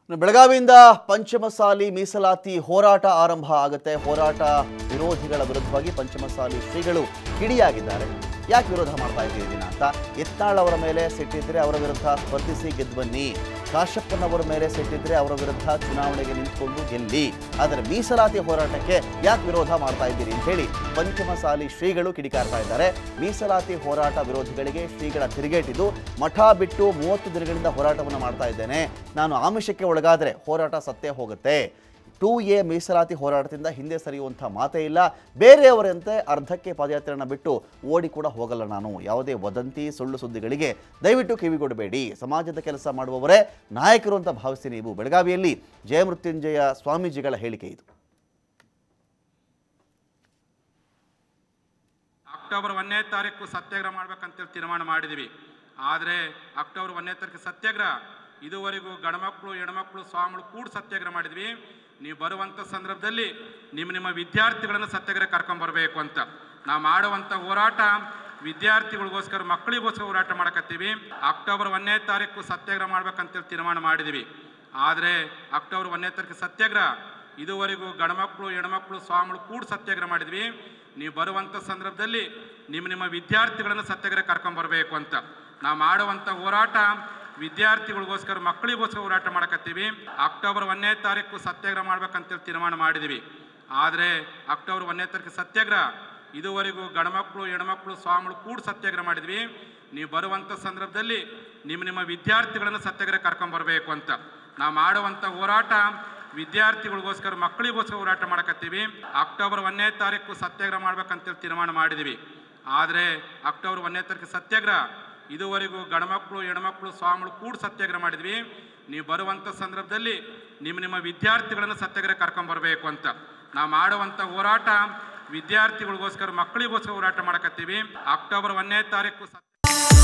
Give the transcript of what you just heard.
ಇನ್ನು ಬೆಳಗಾವಿಯಿಂದ ಪಂಚಮಸಾಲಿ ಮೀಸಲಾತಿ ಹೋರಾಟ ಆರಂಭ ಆಗುತ್ತೆ ಹೋರಾಟ ವಿರೋಧಿಗಳ ವಿರುದ್ಧವಾಗಿ ಪಂಚಮಸಾಲಿ ಶ್ರೀಗಳು ಕಿಡಿಯಾಗಿದ್ದಾರೆ ಯಾಕೆ ವಿರೋಧ ಮಾಡ್ತಾ ಇದ್ದೀರಿ ದಿನ ಅಂತ ಯತ್ನಾಳ್ ಅವರ ಮೇಲೆ ಸಿಟ್ಟಿದ್ರೆ ಅವರ ವಿರುದ್ಧ ಸ್ಪರ್ಧಿಸಿ ಗೆದ್ದು ಬನ್ನಿ ಕಾಶ್ಯಪ್ಪನವರ ಮೇಲೆ ಸಿಟ್ಟಿದ್ರೆ ಅವರ ವಿರುದ್ಧ ಚುನಾವಣೆಗೆ ನಿಂತ್ಕೊಂಡು ಗೆಲ್ಲಿ ಆದರೆ ಮೀಸಲಾತಿ ಹೋರಾಟಕ್ಕೆ ಯಾಕೆ ವಿರೋಧ ಮಾಡ್ತಾ ಇದ್ದೀರಿ ಅಂತ ಹೇಳಿ ಪಂಚಮಸಾಲಿ ಶ್ರೀಗಳು ಕಿಡಿಕಾರ್ತಾ ಇದ್ದಾರೆ ಮೀಸಲಾತಿ ಹೋರಾಟ ವಿರೋಧಿಗಳಿಗೆ ಶ್ರೀಗಳ ತಿರುಗೇಟಿದ್ದು ಮಠ ಬಿಟ್ಟು ಮೂವತ್ತು ದಿನಗಳಿಂದ ಹೋರಾಟವನ್ನು ಮಾಡ್ತಾ ಇದ್ದೇನೆ ನಾನು ಆಮಿಷಕ್ಕೆ ಒಳಗಾದರೆ ಹೋರಾಟ ಸತ್ತೇ ಹೋಗುತ್ತೆ ಟೂ ಎ ಮೀಸಲಾತಿ ಹೋರಾಟದಿಂದ ಹಿಂದೆ ಸರಿಯುವಂಥ ಮಾತೇ ಇಲ್ಲ ಬೇರೆಯವರಂತೆ ಅರ್ಧಕ್ಕೆ ಪಾದಯಾತ್ರೆಯನ್ನು ಬಿಟ್ಟು ಓಡಿ ಕೂಡ ಹೋಗಲ್ಲ ನಾನು ಯಾವುದೇ ವದಂತಿ ಸುಳ್ಳು ಸುದ್ದಿಗಳಿಗೆ ದಯವಿಟ್ಟು ಕಿವಿಗೊಡಬೇಡಿ ಸಮಾಜದ ಕೆಲಸ ಮಾಡುವವರೇ ನಾಯಕರು ಅಂತ ಭಾವಿಸಿ ನೀವು ಬೆಳಗಾವಿಯಲ್ಲಿ ಜಯಮೃತ್ಯುಂಜಯ ಸ್ವಾಮೀಜಿಗಳ ಹೇಳಿಕೆ ಇದು ಅಕ್ಟೋಬರ್ ಒಂದನೇ ತಾರೀಕು ಸತ್ಯಾಗ್ರಹ ಮಾಡ್ಬೇಕಂತೇಳಿ ತೀರ್ಮಾನ ಮಾಡಿದ್ವಿ ಆದರೆ ಅಕ್ಟೋಬರ್ ಒಂದನೇ ತಾರೀಕು ಸತ್ಯಾಗ್ರಹ ಇದುವರೆಗೂ ಗಂಡ್ಮಕ್ಳು ಹೆಣ್ಮಕ್ಳು ಸ್ವಾಮಿಗಳು ಕೂಡ ಸತ್ಯಾಗ್ರಹ ಮಾಡಿದ್ವಿ ನೀವು ಬರುವಂಥ ಸಂದರ್ಭದಲ್ಲಿ ನಿಮ್ಮ ನಿಮ್ಮ ವಿದ್ಯಾರ್ಥಿಗಳನ್ನು ಸತ್ಯಾಗ್ರಹ ಕರ್ಕೊಂಬರ್ಬೇಕು ಅಂತ ನಾವು ಮಾಡುವಂಥ ಹೋರಾಟ ವಿದ್ಯಾರ್ಥಿಗಳಿಗೋಸ್ಕರ ಮಕ್ಕಳಿಗೋಸ್ಕರ ಹೋರಾಟ ಮಾಡಕತ್ತೀವಿ ಅಕ್ಟೋಬರ್ ಒಂದನೇ ತಾರೀಕು ಸತ್ಯಾಗ್ರಹ ಮಾಡ್ಬೇಕಂತೇಳಿ ತೀರ್ಮಾನ ಮಾಡಿದ್ವಿ ಆದರೆ ಅಕ್ಟೋಬರ್ ಒಂದನೇ ತಾರೀಕು ಸತ್ಯಾಗ್ರಹ ಇದುವರೆಗೂ ಗಂಡ್ಮಕ್ಳು ಹೆಣ್ಮಕ್ಳು ಸ್ವಾಮಿಗಳು ಕೂಡ ಸತ್ಯಾಗ್ರಹ ಮಾಡಿದ್ವಿ ನೀವು ಬರುವಂಥ ಸಂದರ್ಭದಲ್ಲಿ ನಿಮ್ಮ ನಿಮ್ಮ ವಿದ್ಯಾರ್ಥಿಗಳನ್ನು ಸತ್ಯಾಗ್ರಹ ಕರ್ಕೊಂಬರ್ಬೇಕು ಅಂತ ನಾವು ಮಾಡುವಂಥ ಹೋರಾಟ ವಿದ್ಯಾರ್ಥಿಗಳಿಗೋಸ್ಕರ ಮಕ್ಕಳಿಗೋಸ್ಕರ ಹೋರಾಟ ಮಾಡಕತ್ತೀವಿ ಅಕ್ಟೋಬರ್ ಒಂದನೇ ತಾರೀಕು ಸತ್ಯಾಗ್ರಹ ಮಾಡ್ಬೇಕಂತೇಳಿ ತೀರ್ಮಾನ ಮಾಡಿದ್ವಿ ಆದರೆ ಅಕ್ಟೋಬರ್ ಒಂದನೇ ತಾರೀಕು ಸತ್ಯಾಗ್ರಹ ಇದುವರೆಗೂ ಗಂಡ್ಮಕ್ಳು ಹೆಣ್ಮಕ್ಳು ಸ್ವಾಮಿಗಳು ಕೂಡ ಸತ್ಯಾಗ್ರಹ ಮಾಡಿದ್ವಿ ನೀವು ಬರುವಂಥ ಸಂದರ್ಭದಲ್ಲಿ ನಿಮ್ಮ ನಿಮ್ಮ ವಿದ್ಯಾರ್ಥಿಗಳನ್ನು ಸತ್ಯಾಗ್ರಹ ಕರ್ಕೊಂಬರ್ಬೇಕು ಅಂತ ನಾವು ಮಾಡುವಂಥ ಹೋರಾಟ ವಿದ್ಯಾರ್ಥಿಗಳಿಗೋಸ್ಕರ ಮಕ್ಕಳಿಗೋಸ್ಕರ ಹೋರಾಟ ಮಾಡಕತ್ತೀವಿ ಅಕ್ಟೋಬರ್ ಒಂದನೇ ತಾರೀಕು ಸತ್ಯಾಗ್ರಹ ಮಾಡ್ಬೇಕಂತೇಳಿ ತೀರ್ಮಾನ ಮಾಡಿದ್ವಿ ಆದರೆ ಅಕ್ಟೋಬರ್ ಒಂದನೇ ತಾರೀಕು ಸತ್ಯಾಗ್ರಹ ಇದುವರೆಗೂ ಗಂಡ್ಮಕ್ಳು ಹೆಣ್ಮಕ್ಳು ಸ್ವಾಮಿಗಳು ಕೂಡ ಸತ್ಯಾಗ್ರಹ ಮಾಡಿದ್ವಿ ನೀವು ಬರುವಂಥ ಸಂದರ್ಭದಲ್ಲಿ ನಿಮ್ಮ ನಿಮ್ಮ ವಿದ್ಯಾರ್ಥಿಗಳನ್ನು ಸತ್ಯಾಗ್ರಹ ಕರ್ಕೊಂಬರ್ಬೇಕು ಅಂತ ನಾವು ಮಾಡುವಂಥ ಹೋರಾಟ ವಿದ್ಯಾರ್ಥಿಗಳಿಗೋಸ್ಕರ ಮಕ್ಕಳಿಗೋಸ್ಕರ ಹೋರಾಟ ಮಾಡಕತ್ತೀವಿ ಅಕ್ಟೋಬರ್ ಒಂದನೇ ತಾರೀಕು ಸತ್ಯ